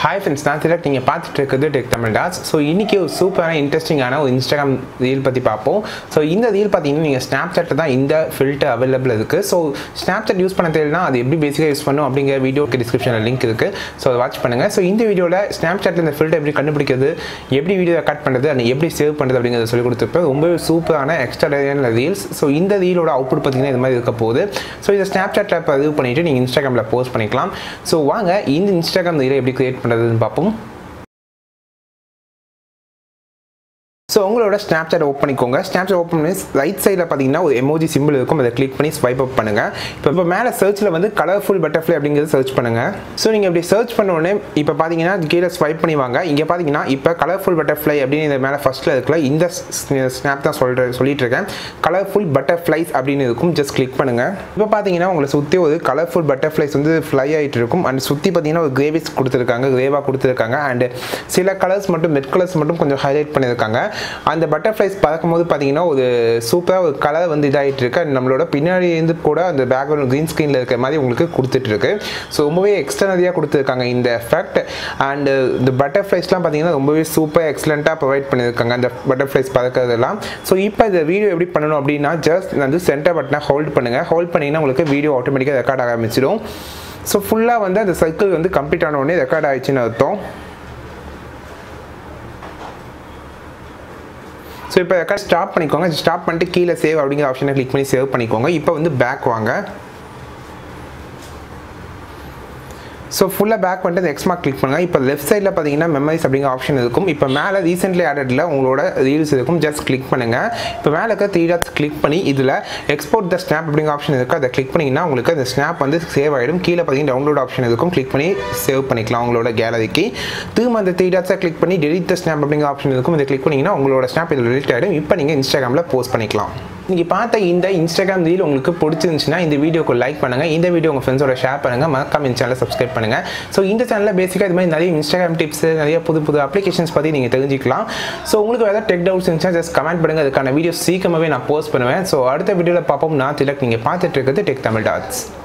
hi friends நான் திலக் நீங்கள் பார்த்துட்டு இருக்கிறது டெக் தமிழ் டாஸ் ஸோ இன்றைக்கி ஒரு சூப்பரான இன்ட்ரெஸ்டிங்கான ஒரு இன்ஸ்டாகிராம் ரீல் பற்றி பார்ப்போம் ஸோ இந்த ரீல் பார்த்தீங்கன்னா நீங்கள் ஸ்னாப் சாட்டில் தான் இந்த ஃபில்டர் அவைலபிள் இருக்குது ஸோ ஸ்னாப் சாட் யூஸ் பண்ண தெரியலனா அது எப்படி பேசிக்காக யூஸ் பண்ணும் அப்படிங்கிற வீடியோக்கு டிஸ்கிரிப்ஷனில் லிங்க் இருக்குது ஸோ அதை வாட்ச் பண்ணுங்கள் ஸோ இந்த வீடியோவில் ஸ்னாப் சாட்டில் இந்த ஃபில்டர் எப்படி கண்டுபிடிக்கிறது எப்படி வீடியோ கட் பண்ணுறது அண்ட் எப்படி சேவ் பண்ணுறது அப்படிங்கிறத சொல்லி கொடுத்துருப்பேன் ரொம்பவே சூப்பரான எக்ஸ்ட்ரா ரீல்ஸ் ஸோ இந்த ரீலோட அவுட்புட் பார்த்தீங்கன்னா இது மாதிரி இருக்க போகுது ஸோ இதை ஸ்னாப் சாட்டில் பதிவு பண்ணிவிட்டு நீங்கள் இன்ஸ்டாகிராமில் போஸ்ட் பண்ணிக்கலாம் ஸோ வாங்க இந்த இன்ஸ்டாகிராம் ரீலை எப்படி கிரியேட் பண்ணுறதுன்னு பார்ப்போம் ஸோ உங்களோட ஸ்னாப் சாட் ஓப்பன் பண்ணிக்கோங்க ஸ்னாப் சாட் ஓப்பன் பண்ணி ரைட் சைடில் பார்த்தீங்கன்னா ஒரு எமோஜி சிம்பிள் இருக்கும் அதை கிளிக் பண்ணி ஸ்வைப் அப் பண்ணுங்கள் இப்போ இப்போ மேலே சர்ச்சில் வந்து கலர்ஃபுல் பட்டர்ஃப்ளை அப்படிங்கிறது சர்ச் பண்ணுங்கள் ஸோ நீங்கள் இப்படி சர்ச் பண்ண உடனே இப்போ பார்த்தீங்கன்னா கீழே ஸ்வைப் பண்ணி வாங்க இங்கே பார்த்தீங்கன்னா இப்போ கலர்ஃபுல் பட்டர்ஃப்ளை அப்படின்னு இந்த மேலே ஃபஸ்ட்டில் இருக்குல்ல இந்த ஸ்னாப் தான் சொல்கிற சொல்லிட்டு இருக்கேன் கலர்ஃபுல் பட்டர்ஃப்ளைஸ் அப்படின்னு இருக்கும் ஜஸ்ட் கிளிக் பண்ணுங்கள் இப்போ பார்த்தீங்கன்னா உங்களை சுற்றி ஒரு கலர்ஃபுல் பட்டர்ஃப்ளைஸ் வந்து ஃப்ளை ஆகிட்டு இருக்கும் அண்ட் சுற்றி பார்த்தீங்கன்னா ஒரு கிரேவிஸ் கொடுத்துருக்காங்க கிரேவாக கொடுத்துருக்காங்க அண்ட் சில கலர்ஸ் மட்டும் ரெட் கலர்ஸ் மட்டும் கொஞ்சம் ஹைலைட் பண்ணியிருக்காங்க அந்த பட்டர்ஃப்ளைஸ் பார்க்கும்போது பார்த்தீங்கன்னா ஒரு சூப்பராக ஒரு கலர் வந்து இதாகிட்டு இருக்கு And நம்மளோட பின்னாடி இருந்து கூட அந்த பேக்ரவுண்ட் க்ரீன் ஸ்க்ரீனில் இருக்கிற மாதிரி உங்களுக்கு கொடுத்துட்ருக்கு ஸோ ரொம்பவே எக்ஸ்டர்னரியாக கொடுத்துருக்காங்க இந்த எஃபெக்ட் அண்ட் இந்த பட்டர்ஃப்ளைஸ்லாம் பார்த்தீங்கன்னா ரொம்பவே சூப்பர் எக்ஸலண்ட்டாக ப்ரொவைட் பண்ணியிருக்காங்க அந்த பட்டர்ஃப்ளைஸ் பறக்கிறதெல்லாம் ஸோ இப்போ இந்த வீடியோ எப்படி பண்ணணும் அப்படின்னா ஜஸ்ட் வந்து சென்டர் பட்டனை ஹோல்ட் பண்ணுங்கள் ஹோல்ட் பண்ணிங்கன்னா உங்களுக்கு வீடியோ ஆட்டோமேட்டிக்காக ரெக்கார்ட் ஆக ஆரம்பிச்சிடும் ஸோ ஃபுல்லாக வந்து அந்த சர்க்கிள் வந்து கம்ப்ளீட் ஆன உடனே ரெக்கார்ட் ஆயிடுச்சுன்னு அர்த்தம் ஸோ இப்போ ரெக்கார்ட் ஸ்டாப் பண்ணிக்கோங்க ஸ்டாப் பண்ணிட்டு கீழே சேவ் அப்படிங்கிற ஆப்ஷனை கிளிக் பண்ணி சேவ் பண்ணிக்கோங்க இப்போ வந்து பேக் வாங்க ஸோ ஃபுல்லாக பேக் பண்ணிட்டு அந்த எக்ஸ் மார்க் கிளிக் பண்ணுங்கள் இப்போ லெஃப்ட் சைடில் பார்த்தீங்கன்னா மெமரிஸ் அப்படிங்கிற ஆப்ஷன் இருக்கும் இப்போ மேலே ரீசென்ட்லி ஆடடில் உங்களோட ரீல்ஸ் இருக்கும் ஜஸ்ட் கிளிக் பண்ணுங்கள் இப்போ மேலே இருக்க த்ரீ டாட்ஸ் கிளிக் பண்ணி இதில் எக்ஸ்போர்ட் த ஸ்னாப் அப்படிங்கிற ஆப்ஷன் இருக்குது அதை கிளிக் பண்ணிங்கன்னா உங்களுக்கு அந்த ஸ்னாப் வந்து சேவ் ஆகிடும் கீழே பார்த்தீங்கன்னா டவுன்லோட் ஆப்ஷன் இருக்கும் கிளிக் பண்ணி சேவ் பண்ணிக்கலாம் உங்களோட கேலரிக்கு திரும்ப அந்த த்ரீ டாட்ஸை கிளிக் பண்ணி டெலிட் த ஸ்னாப் அப்படிங்கிற ஆப்ஷன் இருக்கும் இதை கிளிக் பண்ணிங்கன்னா உங்களோட ஸ்னாப் இதில் டெலிட் ஆகிடும் இப்போ நீங்கள் இன்ஸ்டாகிராமில் போஸ்ட் பண்ணிக்கலாம் நீங்கள் பார்த்த இந்த இன்ஸ்டாகிராம் ரீல் உங்களுக்கு பிடிச்சிருந்துச்சுன்னா இந்த வீடியோக்கு லைக் பண்ணுங்கள் இந்த வீடியோ உங்கள் ஃப்ரெண்ட்ஸோட ஷேர் பண்ணுங்கள் மறக்காம இந்த சேனலை சப்ஸ்கிரைப் பண்ணுங்கள் ஸோ இந்த சேனலில் பேசிக்காக இது மாதிரி நிறைய இன்ஸ்டாகிராம் டிப்ஸ் நிறைய புது புது அப்ளிகேஷன்ஸ் பற்றி நீங்கள் தெரிஞ்சிக்கலாம் ஸோ உங்களுக்கு ஏதாவது டெக் டவுட்ஸ் இருந்துச்சுன்னா ஜஸ்ட் கமெண்ட் பண்ணுங்கள் அதுக்கான வீடியோ சீக்கிரமாகவே நான் போஸ்ட் பண்ணுவேன் ஸோ அடுத்த வீடியோவில் பார்ப்போம் நான் திலக் நீங்கள் பார்த்துட்டு இருக்கிறது டெக் தமிழ் டாட்ஸ்